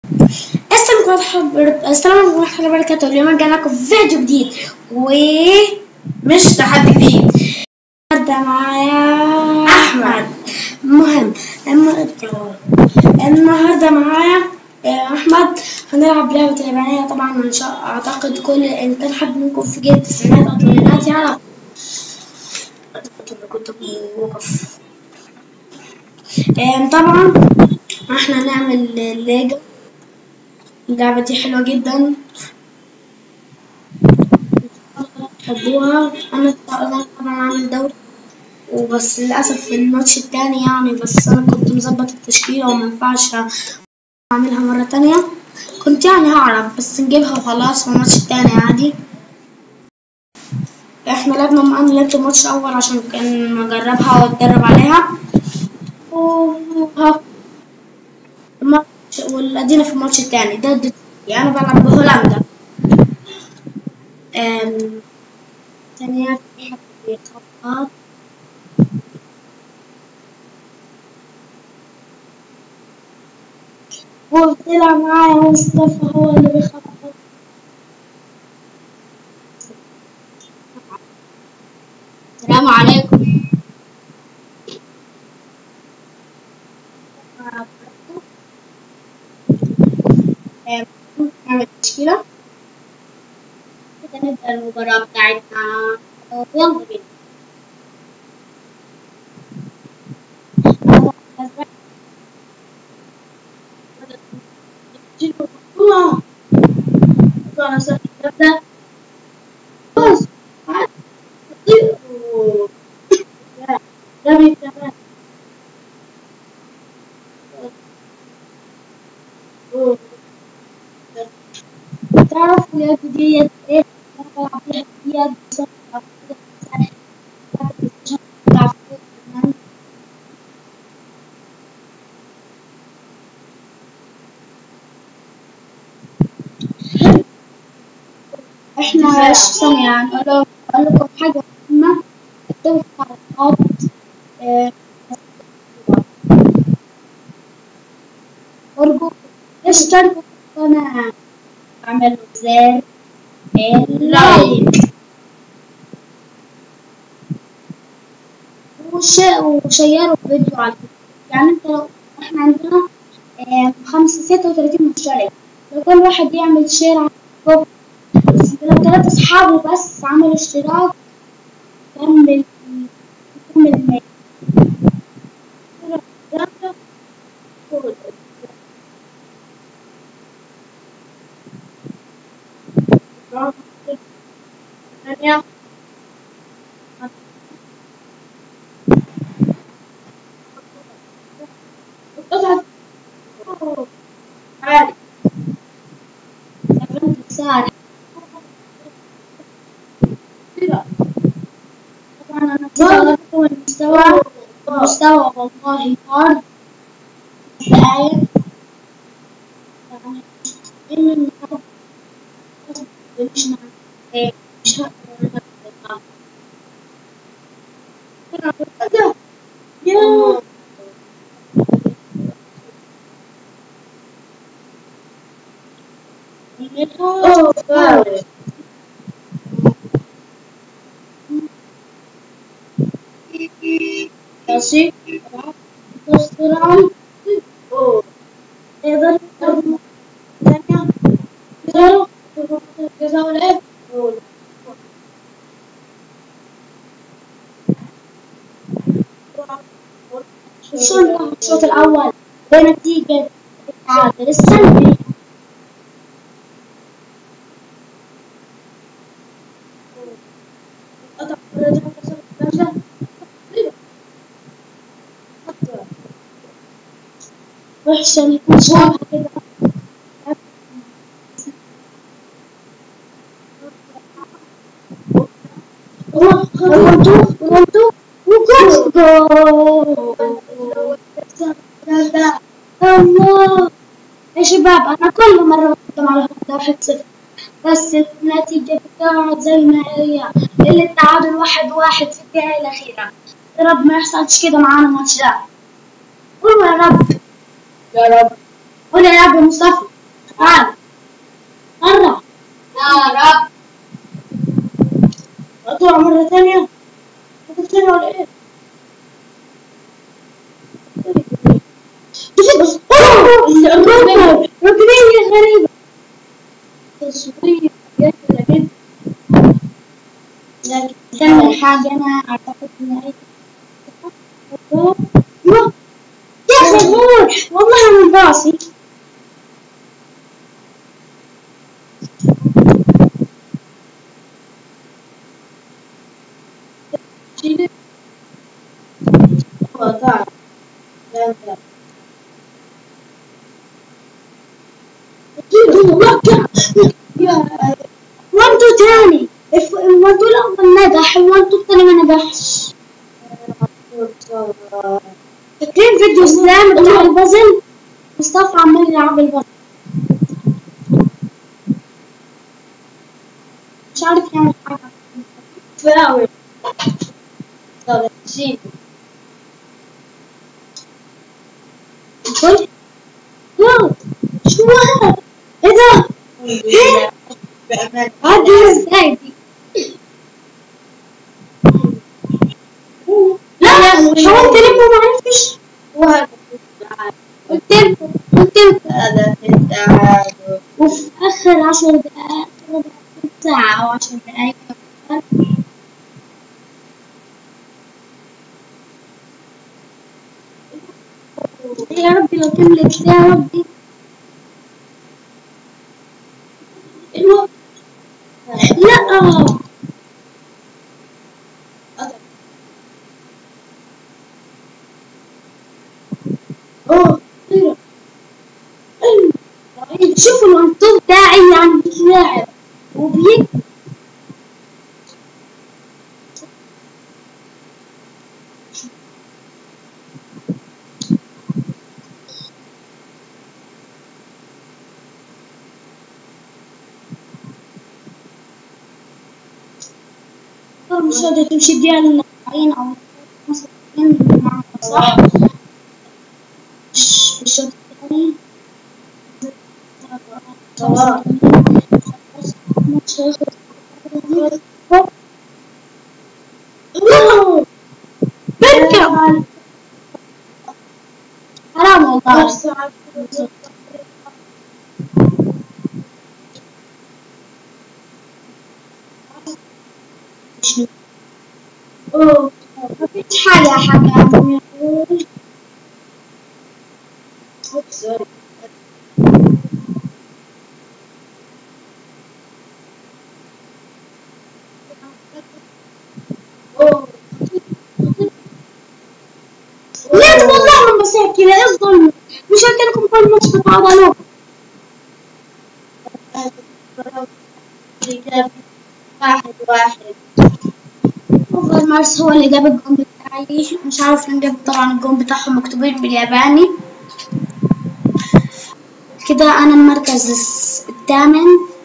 السلام عليكم السلام عليكم ورحمة الله وبركاته اليوم رجعنا لكم فيديو جديد مش تحدي جديد النهارده معايا أحمد. مهم الم- النهارده معايا آه، أحمد هنلعب لعبة اليابانية طبعا إن شاء أعتقد كل إن كان حد منكم في جيل التسعينات أو الثمانينات يعرف كنت بوقف آه، طبعا احنا نعمل ليجو اللعبة دي حلوة جدا تحبوها انا أنا طبعا عامل دوري وبس للأسف في الماتش التاني يعني بس أنا كنت مظبط التشكيلة ومينفعش أعملها مرة تانية كنت يعني هعرف بس نجيبها وخلاص في الماتش التاني عادي احنا لعبنا مع لعبت الماتش الأول عشان كان مجربها واتدرب عليها وها الماتش والأدينا في الماتش التاني ضد يعني أنا بلعب بهولندا أم، ثانية في حد بيخبط هو طلع معايا مصطفى هو اللي بيخبط السلام عليكم أم، نعمل تشكيلة كده نبدأ المباراة بتاعتنا يلا بينا أنا صرت أبدأ بس رمي كمان تعرف اليد ديت ايه؟ انا بلعب بيها اليد بصراحة. احنا ثانية اقول اقول لكم حاجة مهمة اكتبوا في التعليقات آه، ارجو اشتركوا في القناة اعملوا زر اللايك وش... وشيروا الفيديو على الفيسبوك يعني انت لو احنا عندنا آه، خمسة ستة وتلاتين مشترك لو كل واحد يعمل شير على الفيسبوك بس لو تلاتة أصحابه بس عملوا اشتراك كمل كمل المية ثانية اضغط عالي سبعين سارع طبعا انا ظهرت المستوى المستوى والله هارد دقايق يعني ان النهارده مش مع إيه، مش هقدر ألعب. يا Oh, wow. Así, dos round. Oh. Ever, Zero. Zero. شو انتهى الشوط الأول بنتيجة التعادل السلبي وحشة يكون شبه كده رونالدو رونالدو وجول الله يا شباب انا كل مرة بقدم على واحد صفر بس النتيجة بتاعت زي ما هي اللي التعادل واحد واحد في الدقيقة الأخيرة يا رب ما يحصلش كده معانا الماتش ده قولوا يا رب يا رب قول يا رب يا مصطفى تعال قرب يا رب اطلع مرة ثانية هتطلع ولا ايه؟ شوف بس الركبة ركبية غريبة تصوير جميلة جدا لكن تعمل حاجة أنا أعتقد إن أي يا أخي غور والله من راسي تعال لا لا وانتو تاني وانتو الأول نجح وانتو التاني ما نجحش فاكرين فيديو سلام بتاع البازل مصطفى عمال يلعب البازل مش عارف يعمل حاجة فاول ثلاثين قلت واو شو هذا؟ ايه ده؟ ايه؟ بأمان عدي ازاي دي؟ لا حاولت الف وما عرفتش وهذا قلت لكم قلت لكم هذا في التعادل وفي آخر عشر دقائق ربع ساعة أو عشر دقائق يا ربي لو كملت يا ربي الوقت لا اوه طيرة. أيوة. شوفوا المنطوق بتاعي يعني بيتلاعب وبيكتب مش قادرة تمشي الدقيقة الأربعين أو خمسة وثلاثين بمعنى صح مش الشوط الثاني طبعا. بركب حرام والله اوه مفيش حاجة يا حاجة لا والله من بصير كذا ايش ظلم مش قلت لكم كل ماتش تتعاضلوا واحد واحد أفضل مارس هو اللي جاب الجون بتاعي مش عارف مين جاب طبعا الجون بتاعهم مكتوبين بالياباني كده أنا المركز الس- الثامن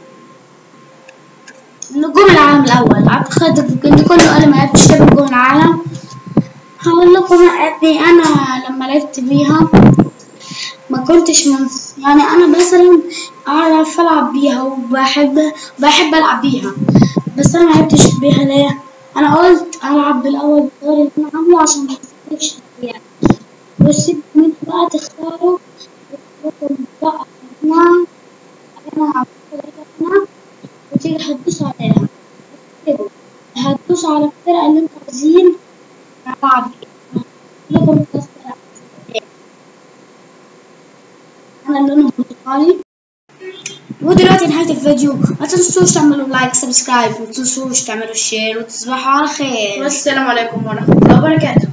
نجوم العالم الأول أعتقد إن كله قال ما لعبتش كده نجوم العالم هقول لكم إني أنا لما لعبت بيها ما كنتش من يعني أنا مثلا أعرف ألعب بيها وبحب بحب ألعب بيها بس أنا ما لعبتش بيها ليه؟ أنا قلت ألعب بالأول بطريقة معاملة عشان ما تستفيدش فيها وسيب من بقى تختاروا تختاروا بقى هنا أنا على هنا وتيجي هتدوسوا عليها كده هتدوسوا على الفرقة اللي انتوا عايزين ألعب بيها لكم بس أنا اللون البرتقالي ودلوقتي نهاية الفيديو ما تنسوش تعملوا لايك سبسكرايب ما تنسوش تعملوا شير وتصبحوا على خير والسلام عليكم ورحمة الله وبركاته